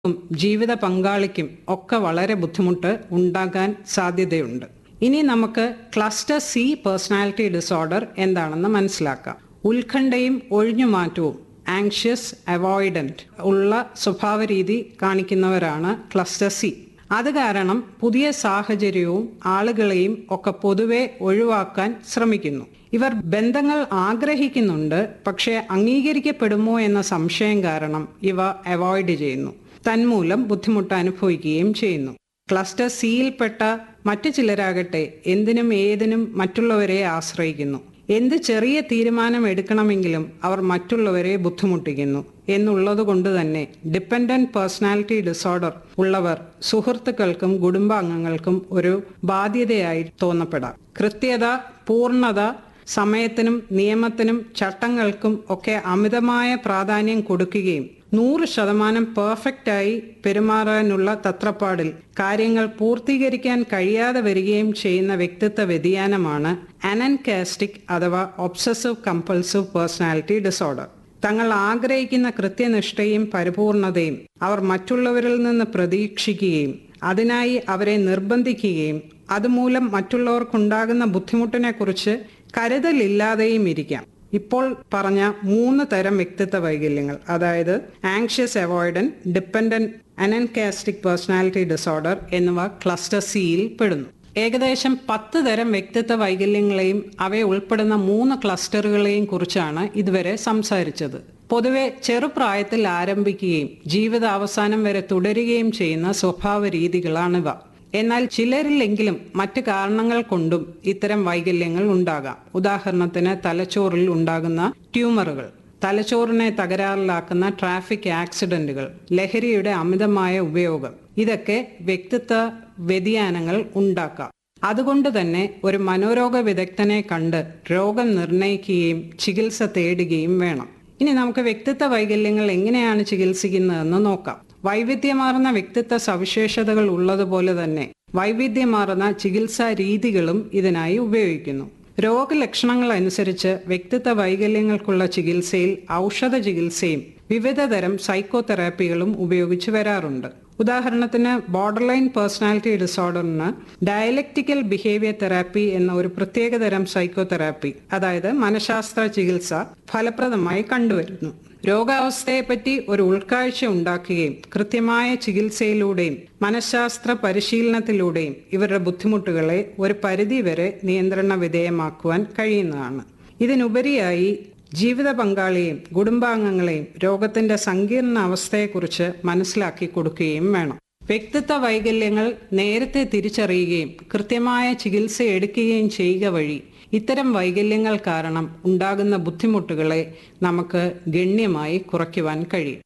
ും ജീവിത പങ്കാളിക്കും ഒക്കെ വളരെ ബുദ്ധിമുട്ട് ഉണ്ടാകാൻ സാധ്യതയുണ്ട് ഇനി നമുക്ക് ക്ലസ്റ്റർ സി പേഴ്സണാലിറ്റി ഡിസോർഡർ എന്താണെന്ന് മനസ്സിലാക്കാം ഉത്കണ്ഠയും ഒഴിഞ്ഞുമാറ്റവും ആങ്ഷ്യസ് അവോയ്ഡന്റ് ഉള്ള സ്വഭാവ രീതി കാണിക്കുന്നവരാണ് ക്ലസ്റ്റർ സി അത് കാരണം പുതിയ സാഹചര്യവും ആളുകളെയും ഒക്കെ പൊതുവെ ഒഴിവാക്കാൻ ശ്രമിക്കുന്നു ഇവർ ബന്ധങ്ങൾ ആഗ്രഹിക്കുന്നുണ്ട് പക്ഷേ അംഗീകരിക്കപ്പെടുമോ എന്ന സംശയം കാരണം ഇവ അവോയ്ഡ് ചെയ്യുന്നു തന്മൂലം ബുദ്ധിമുട്ട് അനുഭവിക്കുകയും ചെയ്യുന്നു ക്ലസ്റ്റർ സിയിൽപ്പെട്ട മറ്റു ചിലരാകട്ടെ എന്തിനും ഏതിനും മറ്റുള്ളവരെ ആശ്രയിക്കുന്നു എന്ത് ചെറിയ തീരുമാനം എടുക്കണമെങ്കിലും അവർ മറ്റുള്ളവരെ ബുദ്ധിമുട്ടിക്കുന്നു എന്നുള്ളത് കൊണ്ട് തന്നെ ഡിപ്പെൻഡന്റ് പേഴ്സണാലിറ്റി ഡിസോർഡർ ഉള്ളവർ സുഹൃത്തുക്കൾക്കും കുടുംബാംഗങ്ങൾക്കും ഒരു ബാധ്യതയായി തോന്നപ്പെടാം കൃത്യത പൂർണ്ണത സമയത്തിനും നിയമത്തിനും ചട്ടങ്ങൾക്കും ഒക്കെ അമിതമായ പ്രാധാന്യം കൊടുക്കുകയും നൂറ് ശതമാനം പെർഫെക്റ്റായി പെരുമാറാനുള്ള തത്രപ്പാടിൽ കാര്യങ്ങൾ പൂർത്തീകരിക്കാൻ കഴിയാതെ വരികയും ചെയ്യുന്ന വ്യക്തിത്വ വ്യതിയാനമാണ് അനൻകാസ്റ്റിക് അഥവാ ഒബ്സസീവ് കമ്പൾസീവ് പേഴ്സണാലിറ്റി ഡിസോർഡർ തങ്ങൾ ആഗ്രഹിക്കുന്ന കൃത്യനിഷ്ഠയും പരിപൂർണതയും അവർ മറ്റുള്ളവരിൽ നിന്ന് പ്രതീക്ഷിക്കുകയും അതിനായി അവരെ നിർബന്ധിക്കുകയും അതുമൂലം മറ്റുള്ളവർക്കുണ്ടാകുന്ന ബുദ്ധിമുട്ടിനെ കുറിച്ച് കരുതലില്ലാതെയും ഇരിക്കാം ഇപ്പോൾ പറഞ്ഞ മൂന്ന് തരം വ്യക്തിത്വ വൈകല്യങ്ങൾ അതായത് anxious avoidant dependent anankastic personality disorder എന്നിവ ക്ലസ്റ്റർ സിയിൽ പെടുന്നു ഏകദേശം പത്ത് തരം വ്യക്തിത്വ വൈകല്യങ്ങളെയും അവയെ ഉൾപ്പെടുന്ന മൂന്ന് ക്ലസ്റ്ററുകളെയും കുറിച്ചാണ് ഇതുവരെ സംസാരിച്ചത് പൊതുവെ ചെറുപ്രായത്തിൽ ആരംഭിക്കുകയും ജീവിതാവസാനം വരെ തുടരുകയും ചെയ്യുന്ന സ്വഭാവ രീതികളാണിവ എന്നാൽ ചിലരിലെങ്കിലും മറ്റ് കാരണങ്ങൾ കൊണ്ടും ഇത്തരം വൈകല്യങ്ങൾ ഉണ്ടാകാം ഉദാഹരണത്തിന് തലച്ചോറിൽ ഉണ്ടാകുന്ന ട്യൂമറുകൾ തലച്ചോറിനെ തകരാറിലാക്കുന്ന ട്രാഫിക് ആക്സിഡന്റുകൾ ലഹരിയുടെ അമിതമായ ഉപയോഗം ഇതൊക്കെ വ്യക്തിത്വ വ്യതിയാനങ്ങൾ ഉണ്ടാക്കാം അതുകൊണ്ട് തന്നെ ഒരു മനോരോഗ വിദഗ്ധനെ കണ്ട് രോഗം നിർണയിക്കുകയും ചികിത്സ തേടുകയും വേണം ഇനി നമുക്ക് വ്യക്തിത്വ വൈകല്യങ്ങൾ എങ്ങനെയാണ് ചികിത്സിക്കുന്നതെന്ന് നോക്കാം വൈവിധ്യമാർന്ന വ്യക്തിത്വ സവിശേഷതകൾ ഉള്ളതുപോലെ തന്നെ വൈവിധ്യമാർന്ന ചികിത്സാ രീതികളും ഇതിനായി ഉപയോഗിക്കുന്നു രോഗലക്ഷണങ്ങൾ അനുസരിച്ച് വ്യക്തിത്വ വൈകല്യങ്ങൾക്കുള്ള ചികിത്സയിൽ ഔഷധ ചികിത്സയും വിവിധതരം സൈക്കോതെറാപ്പികളും ഉപയോഗിച്ചു വരാറുണ്ട് ഉദാഹരണത്തിന് ബോർഡർലൈൻ പേഴ്സണാലിറ്റി ഡിസോർഡറിന് ഡയലക്റ്റിക്കൽ ബിഹേവിയർ തെറാപ്പി എന്ന ഒരു പ്രത്യേകതരം സൈക്കോതെറാപ്പി അതായത് മനഃശാസ്ത്ര ചികിത്സ ഫലപ്രദമായി കണ്ടുവരുന്നു രോഗാവസ്ഥയെപ്പറ്റി ഒരു ഉൾക്കാഴ്ച ഉണ്ടാക്കുകയും കൃത്യമായ ചികിത്സയിലൂടെയും മനഃശാസ്ത്ര പരിശീലനത്തിലൂടെയും ഇവരുടെ ബുദ്ധിമുട്ടുകളെ ഒരു പരിധിവരെ നിയന്ത്രണ വിധേയമാക്കുവാൻ കഴിയുന്നതാണ് ഇതിനുപരിയായി ജീവിത പങ്കാളിയെയും കുടുംബാംഗങ്ങളെയും രോഗത്തിന്റെ സങ്കീർണ അവസ്ഥയെക്കുറിച്ച് മനസ്സിലാക്കി കൊടുക്കുകയും വേണം വ്യക്തിത്വ വൈകല്യങ്ങൾ നേരത്തെ തിരിച്ചറിയുകയും കൃത്യമായ ചികിത്സ എടുക്കുകയും ചെയ്യുക വഴി ഇത്തരം വൈകല്യങ്ങൾ കാരണം ഉണ്ടാകുന്ന ബുദ്ധിമുട്ടുകളെ നമുക്ക് ഗണ്യമായി കുറയ്ക്കുവാൻ കഴിയും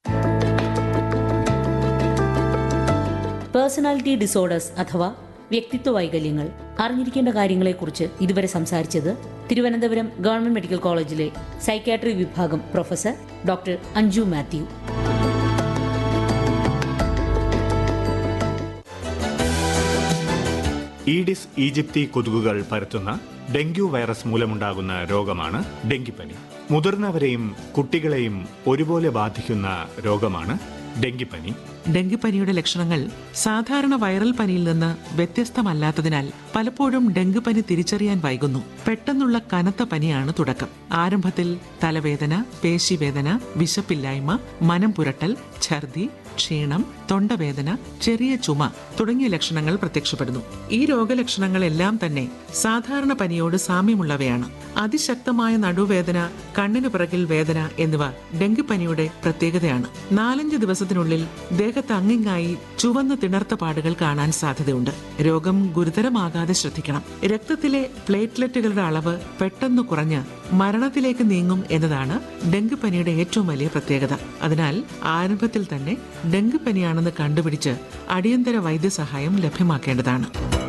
പേഴ്സണാലിറ്റി ഡിസോർഡേഴ്സ് അഥവാ വ്യക്തിത്വ വൈകല്യങ്ങൾ അറിഞ്ഞിരിക്കേണ്ട കാര്യങ്ങളെക്കുറിച്ച് ഇതുവരെ സംസാരിച്ചത് തിരുവനന്തപുരം ഗവൺമെന്റ് മെഡിക്കൽ കോളേജിലെ സൈക്യാട്രി വിഭാഗം professor doctor Anju Mathew Aedes aegypti കൊതുകുകൾ പരത്തുന്ന ഡെങ്കു വൈറസ് മൂലമുണ്ടാകുന്ന രോഗമാണ് ഡെങ്കിപ്പനി മുതിർന്നവരെയും കുട്ടികളെയും ഒരുപോലെ ബാധിക്കുന്ന രോഗമാണ് ഡെങ്കിപ്പനി ഡെങ്കിപ്പനിയുടെ ലക്ഷണങ്ങൾ സാധാരണ വൈറൽ പനിയിൽ നിന്ന് വ്യത്യസ്തമല്ലാത്തതിനാൽ പലപ്പോഴും ഡെങ്കിപ്പനി തിരിച്ചറിയാൻ വൈകുന്നു പെട്ടെന്നുള്ള കനത്ത പനിയാണ് തുടക്കം ആരംഭത്തിൽ തലവേദന പേശിവേദന വിശപ്പില്ലായ്മ മനം പുരട്ടൽ ഛർദി ക്ഷീണം തൊണ്ടവേദന ചെറിയ ചുമ തുടങ്ങിയ ലക്ഷണങ്ങൾ പ്രത്യക്ഷപ്പെടുന്നു ഈ രോഗലക്ഷണങ്ങളെല്ലാം തന്നെ സാധാരണ പനിയോട് സാമ്യമുള്ളവയാണ് അതിശക്തമായ നടുവേദന കണ്ണിനു പിറകിൽ വേദന എന്നിവ ഡെങ്കിപ്പനിയുടെ പ്രത്യേകതയാണ് നാലഞ്ച് ദിവസത്തിനുള്ളിൽ ദേഹത്ത് അങ്ങിങ്ങായി ചുവന്ന് തിണർത്ത പാടുകൾ കാണാൻ സാധ്യതയുണ്ട് രോഗം ഗുരുതരമാകാതെ ശ്രദ്ധിക്കണം രക്തത്തിലെ പ്ലേറ്റ്ലെറ്റുകളുടെ അളവ് പെട്ടെന്ന് കുറഞ്ഞ് മരണത്തിലേക്ക് നീങ്ങും എന്നതാണ് ഡെങ്കിപ്പനിയുടെ ഏറ്റവും വലിയ പ്രത്യേകത അതിനാൽ ആരംഭത്തിൽ തന്നെ ഡെങ്കിപ്പനിയാണെന്ന് കണ്ടുപിടിച്ച് അടിയന്തര വൈദ്യസഹായം ലഭ്യമാക്കേണ്ടതാണ്